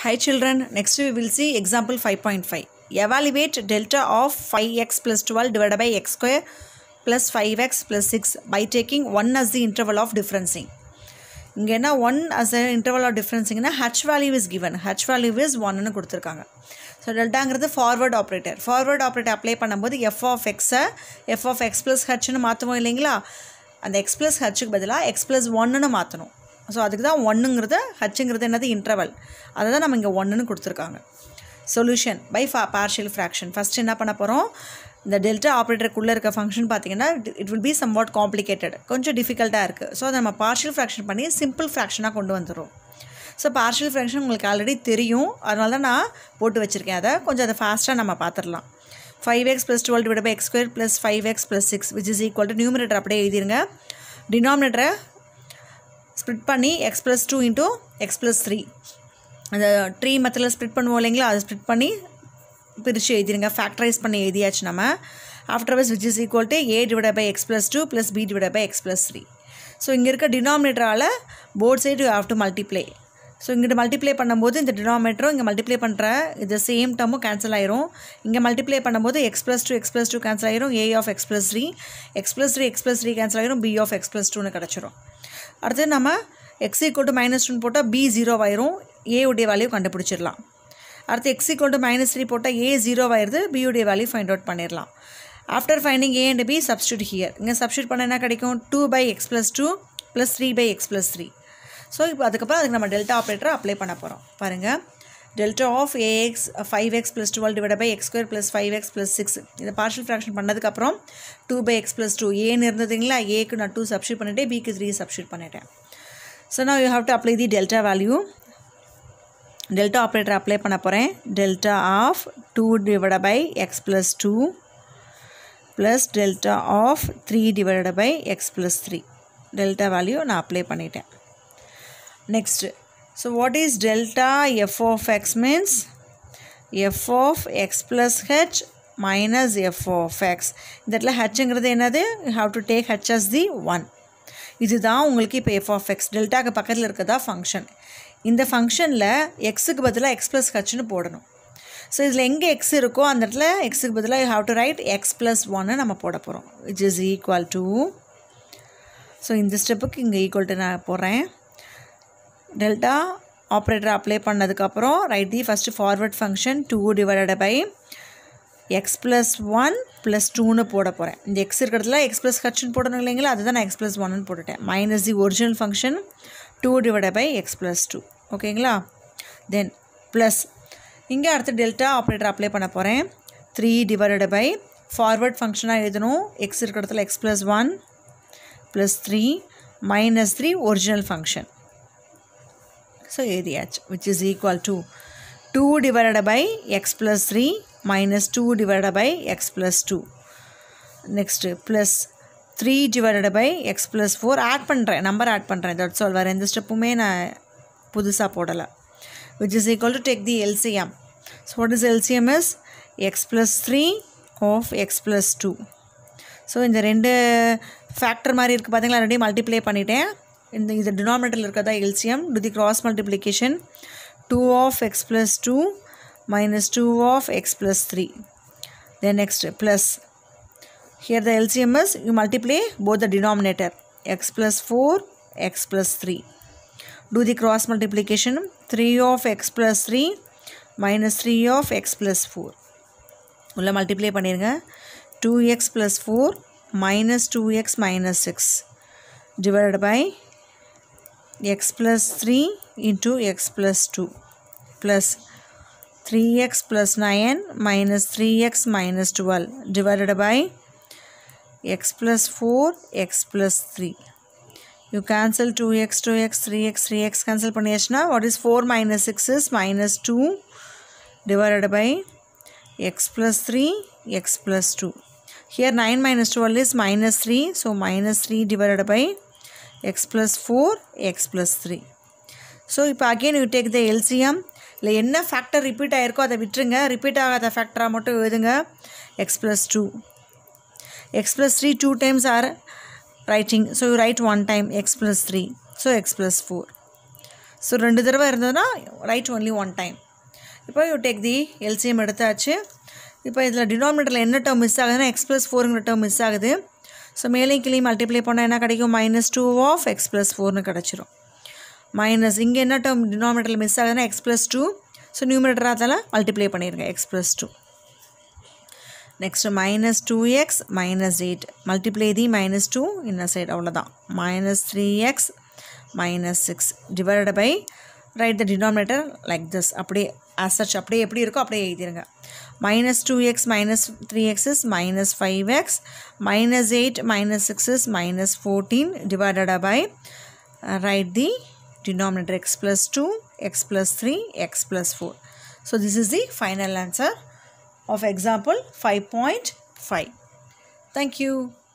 Hi children, next we will see example 5.5. Evaluate delta of 5x plus 12 divided by x square plus 5x plus 6 by taking 1 as the interval of differencing. இங்கே என்ன one as a interval of டிஃப்ரென்ஸிங்னா H value is given H value is ஒன்னு கொடுத்துருக்காங்க so டெல்டாங்கிறது forward operator forward operator apply பண்ணும்போது F of எக்ஸை F of X plus ஹச்னு மாற்றுவோம் இல்லைங்களா அந்த எக்ஸ் ப்ளஸ் ஹச்சுக்கு பதிலாக எக்ஸ் ப்ளஸ் ஒன்னுன்னு மாற்றணும் ஸோ அதுக்கு தான் ஒன்றுங்கிறது ஹச்சுங்கிறது என்னது இன்டர்வல் அதை தான் நம்ம இங்கே ஒன்றுன்னு கொடுத்துருக்காங்க சொல்யூஷன் பை ஃபா பார்ஷியல் ஃப்ராக்ஷன் ஃபஸ்ட் என்ன பண்ண போகிறோம் இந்த டெல்டா ஆப்ரேட்டருக்குள்ளே இருக்க ஃபங்க்ஷன் பார்த்தீங்கன்னா it will be somewhat complicated கொஞ்சம் டிஃபிகல்ட்டாக இருக்குது ஸோ அதை நம்ம பார்ஷியல் ஃப்ராக்ஷன் பண்ணி சிம்பிள் ஃப்ராக்ஷனாக கொண்டு வந்துடும் ஸோ பார்ஷியல் ஃப்ராக்ஷன் உங்களுக்கு ஆல்ரெடி தெரியும் அதனால தான் நான் போட்டு வச்சுருக்கேன் அதை கொஞ்சம் அதை ஃபாஸ்ட்டாக நம்ம பார்த்துடலாம் five X plus twelve divide by X square plus five X plus six which is equal to numerator அப்படியே எழுதிருங்க டினாமினேட்டரை ஸ்ப்ளிட் பண்ணி X plus two into X plus three அந்த ட்ரீ மெத்தடில் ஸ்ப்ளிட் பண்ணுவோம் இல்லைங்களா அதை ஸ்ப்ளிட் பண்ணி பிரித்து எழுதிருங்க ஃபேக்டரைஸ் பண்ணி எழுதியாச்சு நம்ம after wise which is equal to A divide by X plus two plus B divide by X plus three so இங்கே இருக்க டினாமினேட்டரால் both side you have to multiply so இங்கிட்ட மல்டிப்ளை பண்ணும்போது இந்த டினாமினேட்டரும் இங்கே மல்டிப்ளை பண்ணுற இது சேம் டேர்மும் கேன்சல் ஆயிரும் இங்கே மல்டிப்ளை பண்ணும்போது X plus two X plus two cancel ஆயிரும் A of X plus three X plus three X plus three cancel ஆயிரும் பி ஆஃப் எக்ஸ் ப்ளஸ் டூன்னு கிடச்சிரும் அடுத்து நம்ம எக்ஸ் ஈக்குவல் டு மைனஸ் டூன்னு போட்டால் பி ஜீரோ ஆயிரும் ஏ உடைய வேல்யூ கண்டுபிடிச்சிடலாம் அடுத்து X equal to minus three போட்டால் ஏ ஜீரோ ஆயிருது பி உடைய வேல்யூ ஃபைண்ட் அவுட் பண்ணிடலாம் after finding A and B substitute here இங்கே சப்ஸ்டியூட் பண்ண என்ன கிடைக்கும் two by X plus two plus three by X plus three so இப்போ அதுக்கப்புறம் அதுக்கு நம்ம டெல்டா ஆப்ரேட்டரை அப்ளை பண்ண போகிறோம் பாருங்கள் delta of A X five X plus twelve divide by X square plus five X plus six இதை பார்ஷியல் ஃப்ராக்ஷன் பண்ணதுக்கப்புறம் two by X plus two ஏன்னு இருந்ததுங்களா ஏக்கு நான் டூ சப்ஸ்டியூட் பண்ணிவிட்டு பிக்கு த்ரீ சப்ஸ்டியூட் பண்ணிட்டேன் ஸோ நான் you have to apply the delta value delta operator apply பண்ண போகிறேன் delta of two divide by X plus two plus delta of three divide by X plus three delta value நான் apply பண்ணிட்டேன் next so what is delta F of X means F of X plus H minus F of X இந்த இடத்துல ஹெச்ங்கிறது என்னது you have to take H as the one இதுதான் உங்களுக்கு இப்போ F of X டெல்டாக்கு பக்கத்தில் இருக்கிறதா ஃபங்க்ஷன் இந்த ஃபங்க்ஷனில் எக்ஸுக்கு பதிலாக எக்ஸ் ப்ளஸ் ஹெச்னு போடணும் ஸோ இதில் எங்கே எக்ஸ் இருக்கோ அந்த இடத்துல எக்ஸுக்கு பதிலாக you have to write X plus ஒன்னு நம்ம போட போகிறோம் which is equal to so இந்த ஸ்டெப்புக்கு இங்கே ஈக்குவல் டு நான் போடுறேன் டெல்டா ஆப்ரேட்டர் அப்ளை பண்ணதுக்கப்புறம் write the first forward function two divided by X plus one plus டூன்னு போட போகிறேன் இந்த எக்ஸ் இருக்கிறதுல எக்ஸ் ப்ளஸ் ஹச்னு போடணும் இல்லைங்களா அதுதான் நான் எக்ஸ் ப்ளஸ் ஒன்னு போட்டுட்டேன் minus the original function two divide by X plus two ஓகேங்களா தென் ப்ளஸ் இங்கே அடுத்து டெல்டா ஆப்ரேட்டர் அப்ளை பண்ண போகிறேன் த்ரீ டிவைடட் பை ஃபார்வர்ட் ஃபங்க்ஷனாக எழுதணும் எக்ஸ் இருக்கிற இடத்துல X plus one plus three minus three original function so எழுதியாச்சு which is equal to two divided by X plus three minus two divided by X plus two next plus three divided by X plus four add பண்ணுறேன் number add பண்ணுறேன் that's all வேறு எந்த ஸ்டெப்புமே நான் புதுசாக போடலை which is equal to take the LCM so what is LCM is X plus three of X plus two so இந்த ரெண்டு ஃபேக்டர் மாதிரி இருக்குது பார்த்தீங்களா ரெண்டையும் மல்டிப்ளை பண்ணிட்டேன் இந்த இது டினாமினேட்டரில் இருக்கிறதா LCM to the cross multiplication two of X plus two minus two of X plus three then next plus here the LCM is you multiply both the denominator x plus 4 x plus 3 do the cross multiplication 3 of x plus 3 minus 3 of x plus 4 உள்ள multiply பண்ணிடுங்க two X plus four minus two X minus six divided by X plus three into X plus two plus three X plus nine minus three X minus twelve divided by x plus 4 x plus 3 you cancel 2x 2x 3x 3x cancel பண்ணியாச்சுன்னா what is 4 minus 6 is minus 2 divided by x plus 3 x plus 2 here 9 minus 12 is minus 3 so minus 3 divided by x plus 4 x plus 3 so இப்போ again you take the LCM இல்லை என்ன factor repeat ஆகிருக்கோ அதை விட்டுருங்க repeat ஆகாத ஃபேக்டராக மட்டும் எழுதுங்க X plus two x plus 3 two times are writing so you write one time x plus 3 so x plus 4 so ரெண்டு தடவை இருந்ததுன்னா ரைட் ஒன்லி ஒன் டைம் இப்போ யூ டேக் தி எல்சிஎம் எடுத்தாச்சு இப்போ இதில் டினாமினேட்டரில் என்ன டேர்ம் மிஸ் ஆகுதுன்னா எக்ஸ் ப்ளஸ் ஃபோருங்கிற டேர்ம் மிஸ் ஆகுது ஸோ மேலேயும் கீழே மல்டிப்ளை பண்ணால் என்ன கிடைக்கும் minus two of X plus ஃபோர்னு கிடச்சிரும் மைனஸ் இங்கே என்ன டேர்ம் டினாமினேட்டரில் மிஸ் ஆகுதுன்னா X plus two so numerator அதில் மல்டிப்ளை பண்ணிடுங்க X plus two next minus two X minus eight multiply தி மைனஸ் டூ இன்ன சைடு அவ்வளோதான் minus three X minus six divided by right the denominator like this அப்படியே as such அப்படியே எப்படி இருக்கோ அப்படியே எழுதிருங்க minus two X minus three X is minus five X minus eight minus six is minus fourteen divided by right the denominator x plus 2, x plus 3, x plus 4. So this is the final answer of example 5.5. Thank you.